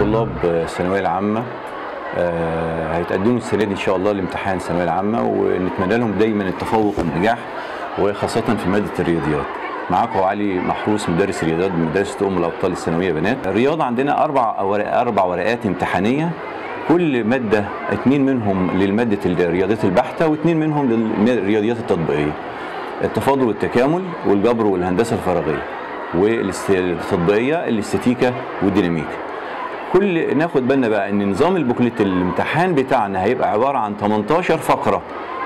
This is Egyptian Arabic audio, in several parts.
طلاب الثانويه العامه آه، هيتقدموا السنه دي ان شاء الله لامتحان الثانويه العامه ونتمنى لهم دايما التفوق والنجاح وخاصه في ماده الرياضيات. معاكم علي محروس مدرس رياضيات بمدرسه ام الابطال الثانويه بنات. الرياضه عندنا اربع ورق اربع ورقات امتحانيه كل ماده اثنين منهم للماده الرياضيات البحته واثنين منهم للرياضيات التطبيقيه. التفاضل والتكامل والجبر والهندسه الفراغيه. والتطبيقيه الاستاتيكا والديناميكا. كل ناخد بالنا بقى ان نظام البوكلت الامتحان بتاعنا هيبقى عباره عن 18 فقره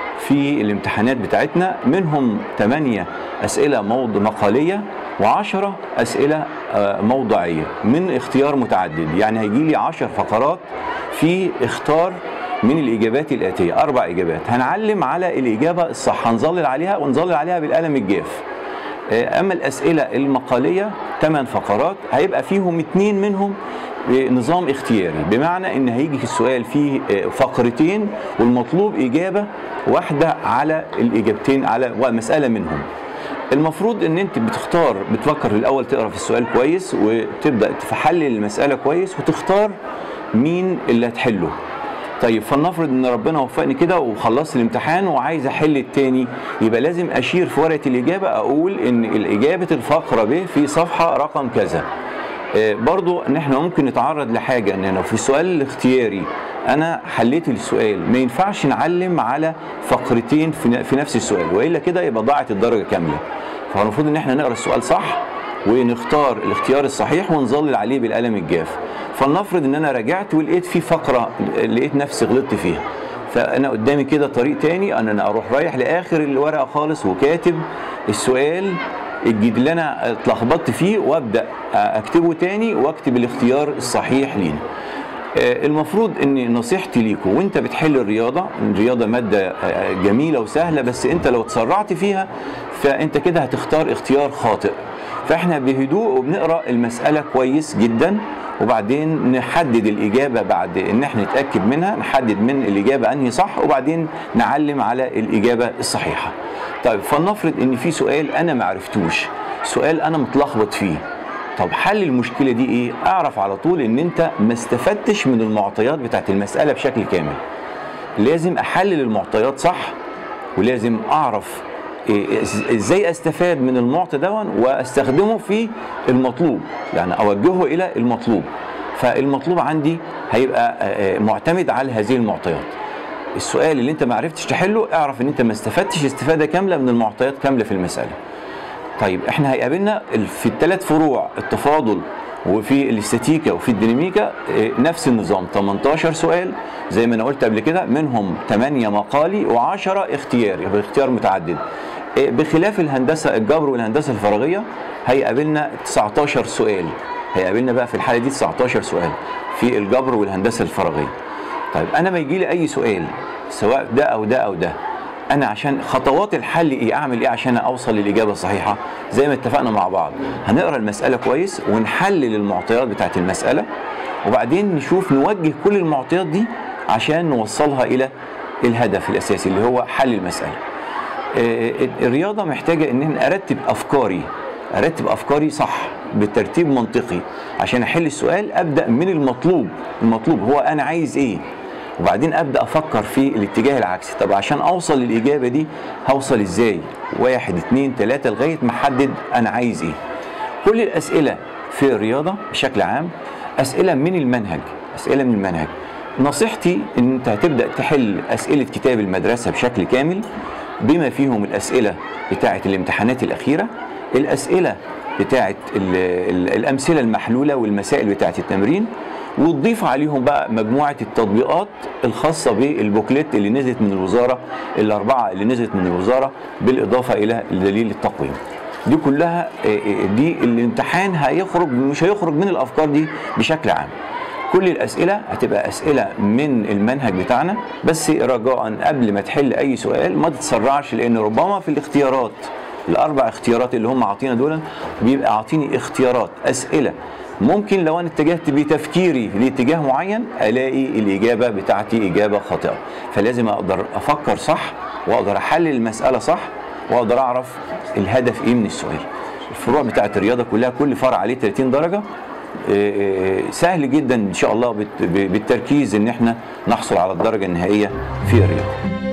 في الامتحانات بتاعتنا منهم 8 اسئله موضوع مقاليه و10 اسئله آه، موضوعيه من اختيار متعدد يعني هيجي لي 10 فقرات في اختار من الاجابات الاتيه اربع اجابات هنعلم على الاجابه الصح هنظلل عليها ونظلل عليها بالقلم الجاف آه، اما الاسئله المقاليه 8 فقرات هيبقى فيهم اثنين منهم نظام اختياري بمعنى ان هيجي السؤال فيه فقرتين والمطلوب اجابه واحده على الاجابتين على مساله منهم المفروض ان انت بتختار بتفكر الاول تقرا في السؤال كويس وتبدا تحلل المساله كويس وتختار مين اللي هتحله طيب فلنفرض ان ربنا وفقني كده وخلصت الامتحان وعايز احل التاني يبقى لازم اشير في ورقه الاجابه اقول ان الاجابه الفقره ب في صفحه رقم كذا آه، برضو ان احنا ممكن نتعرض لحاجه ان لو في السؤال الاختياري انا حليت السؤال ما ينفعش نعلم على فقرتين في ن- في نفس السؤال والا كده يبقى ضاعت الدرجه كامله فالمفروض ان احنا نقرا السؤال صح ونختار الاختيار الصحيح ونظلل عليه بالقلم الجاف فلنفرض ان انا رجعت ولقيت في فقره لقيت نفسي غلطت فيها فانا قدامي كده طريق تاني ان انا اروح رايح لاخر الورقه خالص وكاتب السؤال الجديد اللي انا اتلخبطت فيه وابدا اكتبه تاني واكتب الاختيار الصحيح لينا آه، المفروض ان نصيحتي ليكم وانت بتحل الرياضه الرياضه ماده آه، جميله وسهله بس انت لو اتسرعت فيها فانت كده هتختار اختيار خاطئ فاحنا بهدوء وبنقرا المساله كويس جدا وبعدين نحدد الاجابه بعد ان احنا نتاكد منها نحدد من الاجابه انهي صح وبعدين نعلم على الاجابه الصحيحه طيب فلنفرض ان في سؤال انا ما عرفتوش سؤال انا متلخبط فيه طب حل المشكله دي ايه اعرف على طول ان انت ما استفدتش من المعطيات بتاعت المساله بشكل كامل لازم احلل المعطيات صح ولازم اعرف إيه إز- ازاي استفاد من المعطى دون واستخدمه في المطلوب يعني اوجهه الى المطلوب فالمطلوب عندي هيبقى آه، آه، معتمد على هذه المعطيات السؤال اللي انت ما عرفتش تحله اعرف ان انت ما استفدتش استفاده كامله من المعطيات كامله في المساله طيب احنا هيقابلنا ال- في الثلاث فروع التفاضل وفي الاستاتيكا وفي الديناميكا اه، نفس النظام 18 سؤال زي ما انا قلت قبل كده منهم 8 مقالي و10 اختياري باختيار متعدد اه، بخلاف الهندسه الجبر والهندسه الفراغيه هيقابلنا 19 سؤال هيقابلنا بقى في الحاله دي 19 سؤال في الجبر والهندسه الفراغيه طيب انا ما يجي لي اي سؤال سواء ده او ده او ده انا عشان خطوات الحل ايه اعمل ايه عشان اوصل للاجابه الصحيحه زي ما اتفقنا مع بعض هنقرا المساله كويس ونحلل المعطيات بتاعت المساله وبعدين نشوف نوجه كل المعطيات دي عشان نوصلها الى الهدف الاساسي اللي هو حل المساله آه، الرياضه محتاجه ان انا ارتب افكاري ارتب افكاري صح بترتيب منطقي عشان احل السؤال ابدا من المطلوب المطلوب هو انا عايز ايه وبعدين ابدا افكر في الاتجاه العكسي طب عشان اوصل للاجابه دي هوصل ازاي واحد اتنين تلاته لغايه ما احدد انا عايز ايه كل الاسئله في الرياضه بشكل عام اسئله من المنهج اسئله من المنهج نصيحتي ان انت هتبدا تحل اسئله كتاب المدرسه بشكل كامل بما فيهم الاسئله بتاعه الامتحانات الاخيره الاسئله بتاعه ال- ال- الامثله المحلوله والمسائل بتاعه التمرين وتضيف عليهم بقى مجموعه التطبيقات الخاصه بالبوكليت اللي نزلت من الوزاره الاربعه اللي نزلت من الوزاره بالاضافه الى دليل التقويم دي كلها آه، آه، دي الامتحان هيخرج مش هيخرج من الافكار دي بشكل عام كل الاسئله هتبقى اسئله من المنهج بتاعنا بس رجاء قبل ما تحل اي سؤال ما تتسرعش لان ربما في الاختيارات الاربع اختيارات اللي هم عاطينا دول بيبقى عاطيني اختيارات اسئله ممكن لو انا اتجهت بتفكيري لاتجاه معين الاقي الاجابه بتاعتي اجابه خاطئه فلازم اقدر افكر صح واقدر احلل المساله صح واقدر اعرف الهدف ايه من السؤال الفروع بتاعت الرياضه كلها كل فرع عليه 30 درجه آه، سهل جدا ان شاء الله بالت- بالتركيز ان احنا نحصل على الدرجه النهائيه في الرياضه